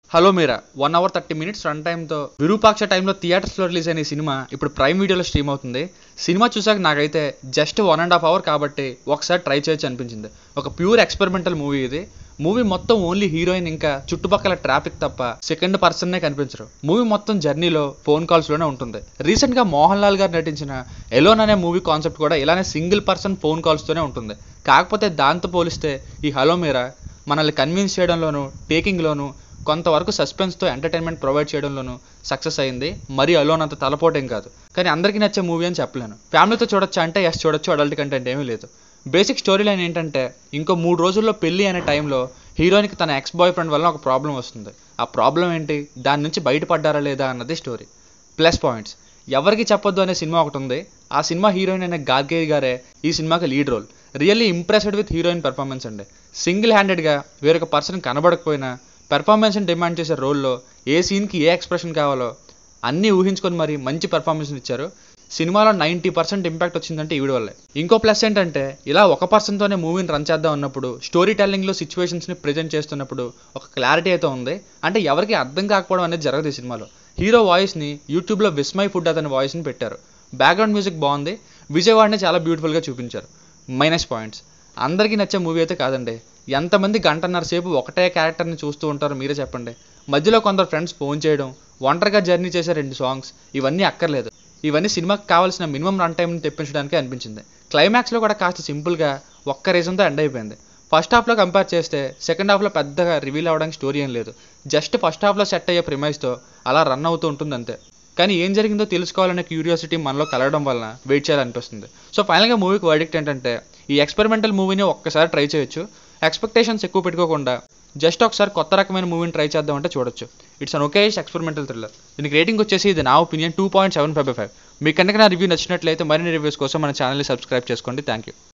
hello మీరా one hour thirty minutes run టైంతో విరూపాక్ష టైంలో థియేటర్స్లో రిలీజ్ అయిన ఈ సినిమా ఇప్పుడు ప్రైమ్ వీడియోలో స్ట్రీమ్ అవుతుంది సినిమా చూసాక నాకైతే just one and half hour కాబట్టి ఒకసారి ట్రై చేయొచ్చు అనిపించింది ఒక ప్యూర్ ఎక్స్పెరిమెంటల్ మూవీ ఇది మూవీ మొత్తం ఓన్లీ హీరోయిన్ ఇంకా చుట్టుపక్కల ట్రాఫిక్ తప్ప సెకండ్ పర్సన్నే కనిపించరు మూవీ మొత్తం జర్నీలో ఫోన్ కాల్స్లోనే ఉంటుంది రీసెంట్గా మోహన్ లాల్ గారు నటించిన ఎలోన్ అనే మూవీ కాన్సెప్ట్ కూడా ఇలానే సింగిల్ పర్సన్ ఫోన్ కాల్స్తోనే ఉంటుంది కాకపోతే దాంతో పోలిస్తే ఈ హలో మీరా మనల్ని కన్విన్స్ చేయడంలోనూ టేకింగ్లోనూ కొంతవరకు సస్పెన్స్తో ఎంటర్టైన్మెంట్ ప్రొవైడ్ చేయడంలోనూ సక్సెస్ అయింది మరీ అలోన్ అంత తలపోటేం కాదు కానీ అందరికీ నచ్చే మూవీ అని చెప్పలేను ఫ్యామిలీతో చూడొచ్చా అంటే ఎస్ చూడొచ్చు అడల్ట్ కంటెంట్ ఏమీ లేదు బేసిక్ స్టోరీ లైన్ ఏంటంటే ఇంకో మూడు రోజుల్లో పెళ్ళి అనే టైంలో హీరోయిన్కి తన ఎక్స్ బాయ్ ఫ్రెండ్ వల్ల ఒక ప్రాబ్లం వస్తుంది ఆ ప్రాబ్లం ఏంటి దాని నుంచి బయటపడ్డారా లేదా అన్నది స్టోరీ ప్లస్ పాయింట్స్ ఎవరికి చెప్పొద్దు అనే సినిమా ఒకటి ఉంది ఆ సినిమా హీరోయిన్ అనే గార్గేరి గారే ఈ సినిమాకి lead role really impressed with heroine performance అండి సింగిల్ హ్యాండెడ్గా వేరొక పర్సన్ కనబడకపోయినా పెర్ఫార్మెన్స్ని డిమాండ్ చేసే రోల్లో ఏ సీన్కి ఏ ఎక్స్ప్రెషన్ కావాలో అన్నీ ఊహించుకొని మరి మంచి పెర్ఫార్మెన్స్ ఇచ్చారు సినిమాలో నైంటీ పర్సెంట్ ఇంపాక్ట్ వచ్చిందంటే ఈవిడ వల్లే ఇంకో ప్లస్ ఏంటంటే ఇలా ఒక పర్సన్తోనే మూవీని రన్ చేద్దాం అన్నప్పుడు స్టోరీ టెల్లింగ్లో సిచ్యువేషన్స్ని ప్రజెంట్ చేస్తున్నప్పుడు ఒక క్లారిటీ అయితే ఉంది అంటే ఎవరికి అర్థం కాకపోవడం అనేది జరగదు ఈ సినిమాలో హీరో వాయిస్ని యూట్యూబ్లో విస్మయ్ ఫుడ్ అతని వాయిస్ని పెట్టారు బ్యాక్గ్రౌండ్ మ్యూజిక్ బాగుంది విజయవాడని చాలా బ్యూటిఫుల్గా చూపించారు మైనస్ పాయింట్స్ అందరికీ నచ్చే మూవీ అయితే కాదండి ఎంతమంది గంటన్నర సేపు ఒకటే క్యారెక్టర్ని చూస్తూ ఉంటారో మీరే చెప్పండి మధ్యలో కొందరు ఫ్రెండ్స్ ఫోన్ చేయడం ఒంటరిగా జర్నీ చేసే రెండు సాంగ్స్ ఇవన్నీ అక్కర్లేదు ఇవన్నీ సినిమాకి కావాల్సిన మినిమం రన్ టైంని తెప్పించడానికి అనిపించింది క్లైమాక్స్లో కూడా కాస్త సింపుల్గా ఒక్క రీజన్తో ఎండ్ అయిపోయింది ఫస్ట్ హాఫ్లో కంపేర్ చేస్తే సెకండ్ హాఫ్లో పెద్దగా రివీల్ అవ్వడానికి స్టోరీ ఏం లేదు జస్ట్ ఫస్ట్ హాఫ్లో సెట్ అయ్యే ప్రిమైజ్తో అలా రన్ అవుతూ ఉంటుంది అంతే కానీ ఏం జరిగిందో తెలుసుకోవాలనే క్యూరియాసిటీ మనలో కలగడం వలన వెయిట్ చేయాలనిపిస్తుంది సో ఫైనల్గా మూవీకి వర్డిక్ట్ ఏంటంటే ఈ ఎక్స్పెరిమెంటల్ మూవీని ఒక్కసారి ట్రై చేయొచ్చు ఎక్స్పెక్టేషన్స్ ఎక్కువ పెట్టుకోకుండా జస్ట్ ఒకసారి కొత్త రకమైన మూవీని ట్రై చేద్దామంటే చూడొచ్చు it's an okay experimental thriller దీనికి రేటింగ్ వచ్చేసి ఇది నా opinion two point seven five five మీకు కనుక నా రివ్యూ నచ్చినట్లయితే మరిన్ని రివ్యూస్ కోసం మన ఛానల్ని సబ్స్క్రైబ్ చేసుకోండి థ్యాంక్ యూ